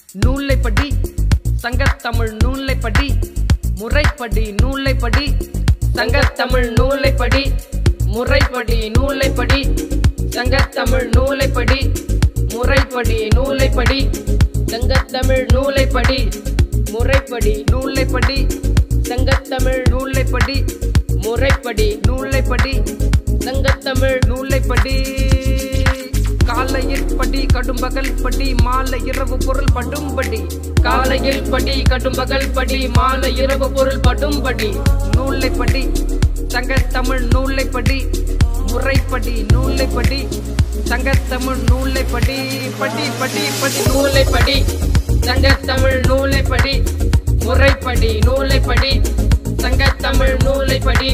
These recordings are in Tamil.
நூலைப்படி சங்கத்தமிழ் நூலைப்படி முறைப்படி நூலைப்படி சங்கத்தமிழ் நூலைப்படி முறைப்படி நூலைப்படி சங்கத்தமிழ் நூலைப்படி முறைப்படி நூலைப்படி சங்கத்தமிழ் நூலைப்படி முறைப்படி நூலைப்படி சங்கத்தமிழ் நூலைப்படி முறைப்படி நூலைப்படி சங்கத்தமிழ் நூலைப்படி காலையில் படி கடும்பகல் படி மாலை இரவு பொருள் படும்படி காலையில் படி கடும்பகல் படி மாலை இரவு பொருள் படும்படி நூலைப்படி சங்கத்தமிழ் நூலைப்படி முறைப்படி நூலைப்படி சங்கத்தமிழ் நூலைப்படி படி படி படி நூலைப்படி சங்கத்தமிழ் நூலைப்படி முறைப்படி நூலைப்படி சங்கத்தமிழ் நூலைப்படி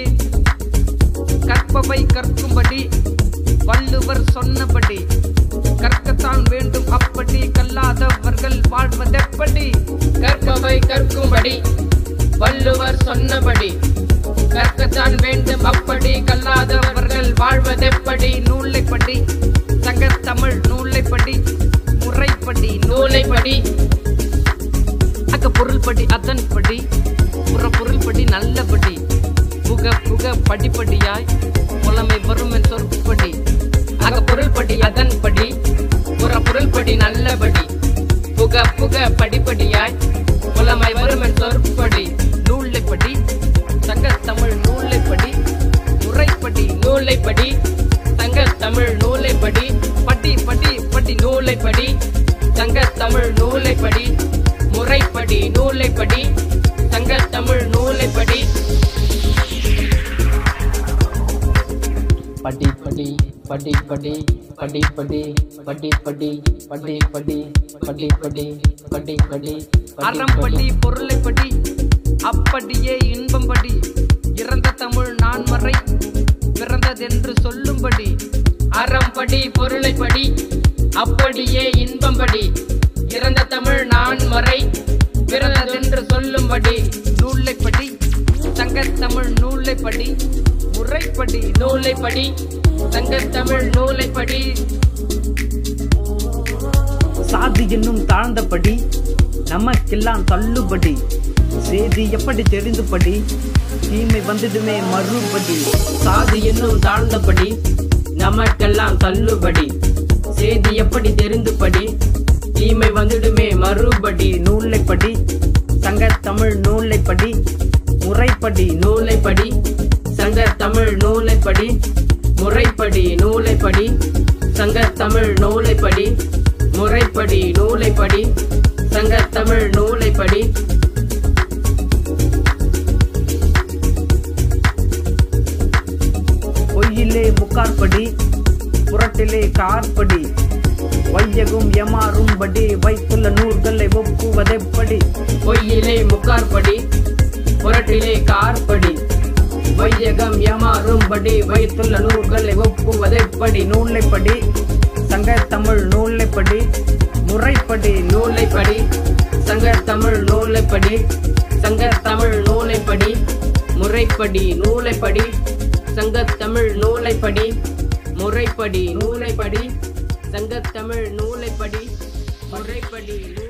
கற்பவை கற்கும்படி வள்ளுவர் சொன்னபடி கற்கத்தான் வேண்டும் அப்படி கல்லாதவர்கள் வாழ்வதெப்படி கற்பவை கற்கும்படி வள்ளுவர் சொன்னபடி கற்கத்தான் வேண்டும் அப்படி கல்லாதவர்கள் வாழ்வதெப்படி நூலைப்படி சங்கத்தமிழ் நூலைப்படி முறைப்படி நூலைப்படி அக்க பொருள்படி அதன்படி புற பொருள்படி நல்லபடி புக புக படிப்படியாய் புலமை வரும் என் சொற்படி அக பொருள்படி அதன்படி புற பொருள்படி நல்லபடி புக புக படிப்படியாய் புலமை வரும் என் சொற்படி நூலைப்படி சங்கத்தமிழ் நூலைப்படி முறைப்படி நூலைப்படி சங்கத்தமிழ் நூலைப்படி படி படி படி நூலைப்படி சங்கத்தமிழ் நூலைப்படி முறைப்படி நூலைப்படி சங்கத்தமிழ் நூலைப்படி படி படி படி படி படி படி படி படி படி படி படி படி படி படி அறம்படி பொருளைப்படி அப்படியே இன்பம்படி இறந்த தமிழ் நான் மறை பிறந்ததென்று சொல்லும்படி அறம்படி பொருளைப்படி அப்படியே இன்பம்படி இறந்த தமிழ் நான் மறை பிறந்ததென்று சொல்லும்படி நூலைப்படி சங்கத்தமிழ் நூலைப்படி முறைப்படி நூலைப்படி சங்கத்தமிழ் நூலைப்படி சாதி என்னும் தாழ்ந்தபடி நமக்கெல்லாம் தள்ளுபடி செய்தி எப்படி தெரிந்துபடி தீமை வந்திடுமே மறுபடி சாதி என்னும் தாழ்ந்தபடி நமக்கெல்லாம் தள்ளுபடி செய்தி எப்படி தெரிந்துபடி தீமை வந்துடுமே மறுபடி நூலைப்படி சங்கத்தமிழ் நூலைப்படி முறைப்படி நூலைப்படி சங்க தமிழ் நூலைப்படி முறைப்படி நூலைப்படி சங்க தமிழ் நூலைப்படி முறைப்படி நூலைப்படி சங்க தமிழ் நூலைப்படி பொய்யிலே முக்காற்படி புரட்டிலே கார்படி வையகும் எமாறும்படி வைத்துள்ள நூல்களை ஒப்புவதெப்படி பொய்யிலே முக்கார்படி புரட்டிலே கார்படி வையகம் ஏமாறும்படி வைத்துள்ள நூல்களை ஒப்புவதெப்படி நூலைப்படி சங்கத்தமிழ் நூலைப்படி முறைப்படி நூலைப்படி சங்க தமிழ் நூலைப்படி சங்க தமிழ் நூலைப்படி முறைப்படி நூலைப்படி சங்க தமிழ் நூலைப்படி முறைப்படி நூலைப்படி சங்க தமிழ் நூலைப்படி முறைப்படி